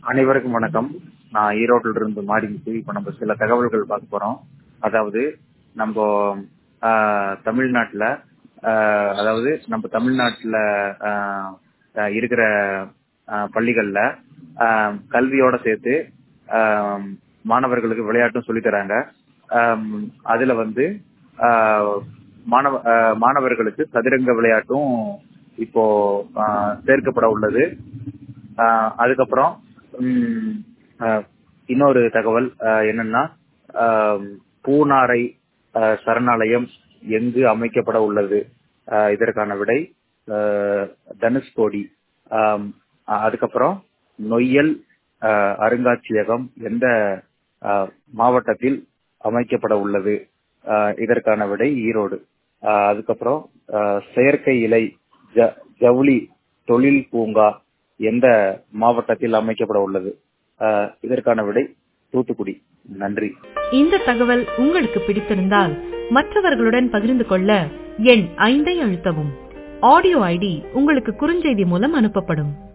அனைவருக்கும் வணக்கம் நான் ஈரோட்டில் இருந்து மாடிமுத்து இப்ப நம்ம சில தகவல்கள் பார்க்க போறோம் அதாவது நம்ம ஆஹ், தமிழ்நாட்டுல ஆஹ், அதாவது நம்ம தமிழ்நாட்டுல ஆஹ், ஆஹ், இருக்கிற ஆஹ், பள்ளிகள்ல ஆஹ், கல்வியோட சேர்த்து ஆஹ், மாணவர்களுக்கு விளையாட்டும் சொல்லி தராங்க ஆம், அதுல வந்து ஆஹ், மாணவ ஆஹ், மாணவர்களுக்கு சதுரங்க விளையாட்டும் இப்போ ஆஹ், சேர்க்கப்பட உள்ளது ஆஹ் அதுக்கப்புறம் உம், ஆஹ் இன்னொரு தகவல் ஆஹ் என்னன்னா ஆஹ் பூனாரை ஆஹ் சரணாலயம் எங்கு அமைக்கப்பட உள்ளது ஆஹ் இதற்கான விடை ஆஹ் தனுஷ்கோடி ஆம், ஆஹ் அதுக்கப்புறம் நொய்யல் ஆஹ் அருங்காட்சியகம் எந்த ஆஹ் மாவட்டத்தில் அமைக்கப்பட உள்ளது ஆஹ் இதற்கான விடை ஈரோடு ஆஹ் அதுக்கப்புறம் ஆஹ் செயற்கை இலை ஜ- ஜவுளி தொழில் பூங்கா எந்த மாவட்டத்தில் அமைக்கப்பட உள்ளது ஆஹ் இதற்கான விடை தூத்துக்குடி நன்றி இந்த தகவல் உங்களுக்கு பிடித்திருந்தால் மற்றவர்களுடன் பகிர்ந்து கொள்ள எண் ஐந்தை அழுத்தவும் ஆடியோ ஐடி உங்களுக்கு குறுஞ்செய்தி மூலம் அனுப்பப்படும்